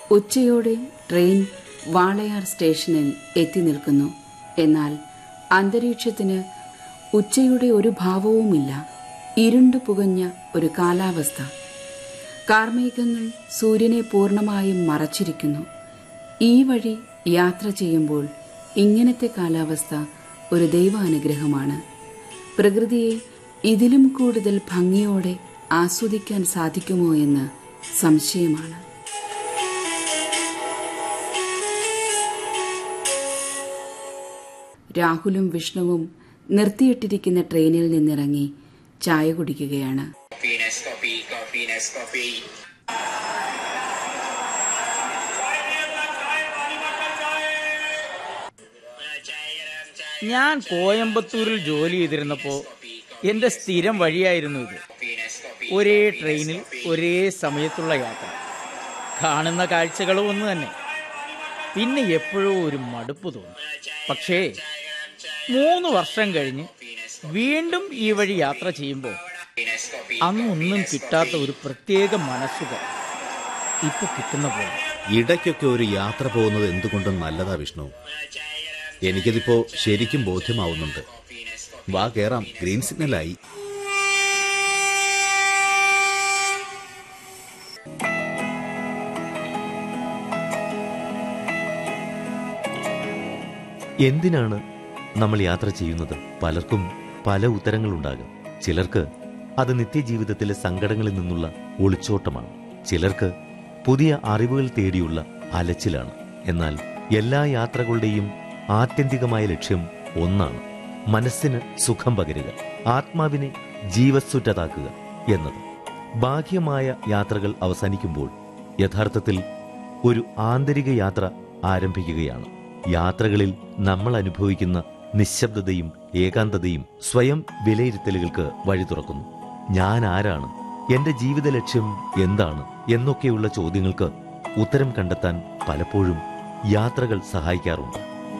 ഉച്ചയോടെ ട്രെയിൻ വാളയാർ സ്റ്റേഷനിൽ എത്തി നിൽക്കുന്നു എന്നാൽ അന്തരീക്ഷത്തിന് ഉച്ചയുടെ ഒരു ഭാവവുമില്ല ഇരുണ്ടു പുകഞ്ഞ ഒരു കാലാവസ്ഥ കാർമേഘങ്ങൾ സൂര്യനെ പൂർണ്ണമായും മറച്ചിരിക്കുന്നു ഈ വഴി യാത്ര ചെയ്യുമ്പോൾ ഇങ്ങനത്തെ കാലാവസ്ഥ ഒരു ദൈവാനുഗ്രഹമാണ് പ്രകൃതിയെ ഇതിലും കൂടുതൽ ഭംഗിയോടെ ആസ്വദിക്കാൻ സാധിക്കുമോ എന്ന് സംശയമാണ് രാഹുലും വിഷ്ണുവും നിർത്തിയിട്ടിരിക്കുന്ന ട്രെയിനിൽ നിന്നിറങ്ങി ചായ കുടിക്കുകയാണ് Coffee, Nescoffee, coffee, Nescoffee. ഞാൻ കോയമ്പത്തൂരിൽ ജോലി ചെയ്തിരുന്നപ്പോൾ എന്റെ സ്ഥിരം വഴിയായിരുന്നു ഇത് ഒരേ ട്രെയിനിൽ ഒരേ സമയത്തുള്ള യാത്ര കാണുന്ന കാഴ്ചകളും ഒന്ന് തന്നെ പിന്നെ എപ്പോഴോ ഒരു മടുപ്പ് തോന്നും പക്ഷേ മൂന്ന് വർഷം കഴിഞ്ഞ് വീണ്ടും ഈ വഴി യാത്ര ചെയ്യുമ്പോൾ അന്നൊന്നും കിട്ടാത്ത ഒരു പ്രത്യേക മനസ്സുഖം ഇപ്പൊ കിട്ടുന്ന പോലെ ഇടയ്ക്കൊക്കെ ഒരു യാത്ര പോകുന്നത് എന്തുകൊണ്ടും നല്ലതാ വിഷ്ണു എനിക്കതിപ്പോ ശരിക്കും ബോധ്യമാവുന്നുണ്ട് വാ കേറാം ഗ്രീൻ സിഗ്നലായി എന്തിനാണ് നമ്മൾ യാത്ര ചെയ്യുന്നത് പലർക്കും പല ഉത്തരങ്ങളുണ്ടാകും ചിലർക്ക് അത് നിത്യജീവിതത്തിലെ സങ്കടങ്ങളിൽ നിന്നുള്ള ഒളിച്ചോട്ടമാണ് ചിലർക്ക് പുതിയ അറിവുകൾ തേടിയുള്ള അലച്ചിലാണ് എന്നാൽ എല്ലാ യാത്രകളുടെയും ആത്യന്തികമായ ലക്ഷ്യം ഒന്നാണ് മനസ്സിന് സുഖം പകരുക ആത്മാവിനെ ജീവസ്സുറ്റതാക്കുക എന്നത് ബാഹ്യമായ യാത്രകൾ അവസാനിക്കുമ്പോൾ യഥാർത്ഥത്തിൽ ഒരു ആന്തരിക യാത്ര ആരംഭിക്കുകയാണ് യാത്രകളിൽ നമ്മൾ അനുഭവിക്കുന്ന നിശബ്ദതയും ഏകാന്തതയും സ്വയം വിലയിരുത്തലുകൾക്ക് വഴി തുറക്കുന്നു ഞാൻ ആരാണ് എന്റെ ജീവിത ലക്ഷ്യം എന്താണ് എന്നൊക്കെയുള്ള ചോദ്യങ്ങൾക്ക് ഉത്തരം കണ്ടെത്താൻ പലപ്പോഴും യാത്രകൾ സഹായിക്കാറുണ്ട്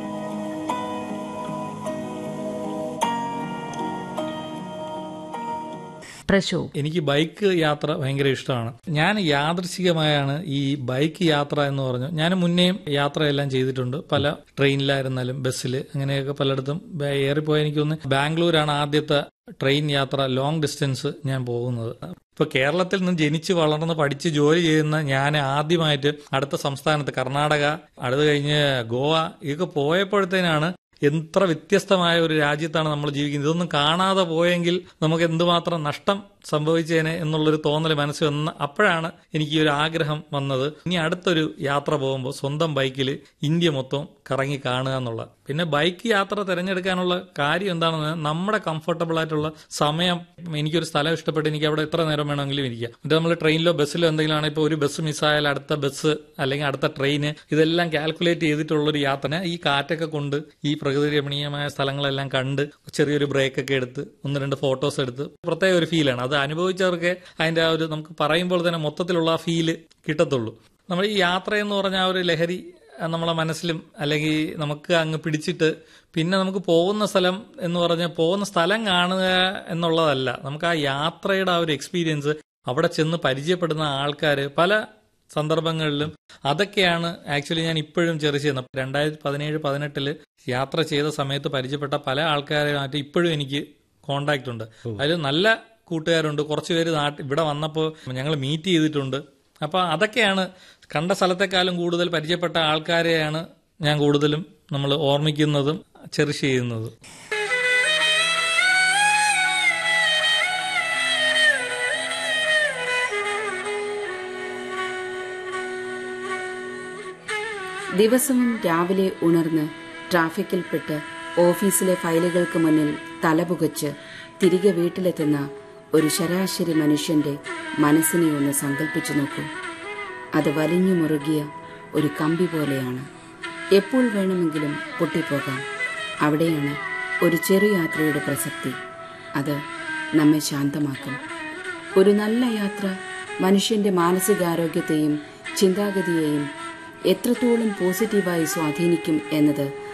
പ്രശോ എനിക്ക് ബൈക്ക് യാത്ര ഭയങ്കര ഇഷ്ടമാണ് ഞാൻ യാദൃശികമായാണ് ഈ ബൈക്ക് യാത്ര എന്ന് പറഞ്ഞു ഞാൻ മുന്നേയും യാത്രയെല്ലാം ചെയ്തിട്ടുണ്ട് പല ട്രെയിനിലായിരുന്നാലും ബസ്സിൽ അങ്ങനെയൊക്കെ പലയിടത്തും ബ- ഏറിപ്പോയ എനിക്ക് തോന്നുന്നു ബാംഗ്ലൂരാണ് ആദ്യത്തെ ട്രെയിൻ യാത്ര ലോങ് ഡിസ്റ്റൻസ് ഞാൻ പോകുന്നത് ഇപ്പൊ കേരളത്തിൽ നിന്ന് ജനിച്ച് വളർന്ന് പഠിച്ച് ജോലി ചെയ്യുന്ന ഞാൻ ആദ്യമായിട്ട് അടുത്ത സംസ്ഥാനത്ത് കർണാടക അടുത്ത് കഴിഞ്ഞ് ഗോവ ഇതൊക്കെ പോയപ്പോഴത്തേനാണ് എത്ര വ്യത്യസ്തമായ ഒരു രാജ്യത്താണ് നമ്മൾ ജീവിക്കുന്നത് ഇതൊന്നും കാണാതെ പോയെങ്കിൽ നമുക്ക് എന്തുമാത്രം നഷ്ടം സംഭവിച്ചേനെ എന്നുള്ളൊരു തോന്നൽ മനസ്സിൽ വന്ന അപ്പോഴാണ് എനിക്ക് ഈ ഒരു ആഗ്രഹം വന്നത് ഇനി അടുത്തൊരു യാത്ര പോകുമ്പോൾ സ്വന്തം ബൈക്കിൽ ഇന്ത്യ മൊത്തം കറങ്ങി കാണുക എന്നുള്ള പിന്നെ ബൈക്ക് യാത്ര തിരഞ്ഞെടുക്കാനുള്ള കാര്യം എന്താണെന്ന് നമ്മുടെ കംഫർട്ടബിൾ ആയിട്ടുള്ള സമയം എനിക്കൊരു സ്ഥലം ഇഷ്ടപ്പെട്ട് എനിക്ക് അവിടെ എത്ര നേരം വേണമെങ്കിലും ഇരിക്കാം ഇത് നമ്മൾ ട്രെയിനിലോ ബസ്സിലോ എന്തെങ്കിലും ആണെങ്കിൽ ഇപ്പോൾ ഒരു ബസ് മിസ്സായാൽ അടുത്ത ബസ് അല്ലെങ്കിൽ അടുത്ത ട്രെയിന് ഇതെല്ലാം കാൽക്കുലേറ്റ് ചെയ്തിട്ടുള്ള ഒരു യാത്ര ഈ കാറ്റൊക്കെ കൊണ്ട് ഈ പ്രകൃതി രമണീയമായ സ്ഥലങ്ങളെല്ലാം കണ്ട് ചെറിയൊരു ബ്രേക്ക് ഒക്കെ എടുത്ത് ഒന്ന് രണ്ട് ഫോട്ടോസ് എടുത്ത് പ്രത്യേക ഒരു ഫീലാണ് അത് അനുഭവിച്ചവർക്ക് അതിന്റെ ആ ഒരു നമുക്ക് പറയുമ്പോൾ തന്നെ മൊത്തത്തിലുള്ള ആ ഫീല് കിട്ടത്തുള്ളൂ നമ്മൾ ഈ യാത്ര എന്ന് പറഞ്ഞ ആ ഒരു ലഹരി ആ, നമ്മളെ മനസ്സിലും അല്ലെങ്കിൽ നമുക്ക് അങ്ങ് പിടിച്ചിട്ട് പിന്നെ നമുക്ക് പോകുന്ന സ്ഥലം എന്ന് പറഞ്ഞാൽ പോകുന്ന സ്ഥലം കാണുക എന്നുള്ളതല്ല നമുക്ക് ആ യാത്രയുടെ ആ ഒരു എക്സ്പീരിയൻസ് അവിടെ ചെന്ന് പരിചയപ്പെടുന്ന ആൾക്കാർ പല സന്ദർഭങ്ങളിലും അതൊക്കെയാണ് ആക്ച്വലി ഞാൻ ഇപ്പോഴും ചെറിയ ചെയ്യുന്നത് രണ്ടായിരത്തി പതിനേഴ് പതിനെട്ടില് യാത്ര ചെയ്ത സമയത്ത് പരിചയപ്പെട്ട പല ആൾക്കാരുമായിട്ട് ഇപ്പോഴും എനിക്ക് കോണ്ടാക്ട് ഉണ്ട് അതിൽ നല്ല കൂട്ടുകാരുണ്ട് കുറച്ച് പേര് നാട്ടിൽ ഇവിടെ വന്നപ്പോൾ ഞങ്ങൾ മീറ്റ് ചെയ്തിട്ടുണ്ട് അപ്പോൾ അതൊക്കെയാണ് കണ്ട സ്ഥലത്തെക്കാളും കൂടുതൽ പരിചയപ്പെട്ട ആൾക്കാരെയാണ് ഞാൻ കൂടുതലും നമ്മൾ ഓർമ്മിക്കുന്നതും ചെറിഷ് ചെയ്യുന്നതും ദിവസവും രാവിലെ ഉണർന്ന് ട്രാഫിക്കിൽപ്പെട്ട് ഓഫീസിലെ ഫയലുകൾക്ക് മുന്നിൽ തലപുകച്ച് തിരികെ വീട്ടിലെത്തുന്ന ഒരു ശരാശരി മനുഷ്യന്റെ മനസ്സിനെ ഒന്ന് സങ്കല്പിച്ചു നോക്കൂ അത് വലിഞ്ഞു മുറുകിയ ഒരു കമ്പി പോലെയാണ് എപ്പോൾ വേണമെങ്കിലും പൊട്ടിപ്പോകാം അവിടെയാണ് ഒരു ചെറു യാത്രയുടെ പ്രസക്തി അത് നമ്മെ ശാന്തമാക്കും ഒരു നല്ല യാത്ര മനുഷ്യന്റെ മാനസികാരോഗ്യത്തെയും ചിന്താഗതിയെയും എത്രത്തോളം പോസിറ്റീവായി സ്വാധീനിക്കും എന്നത്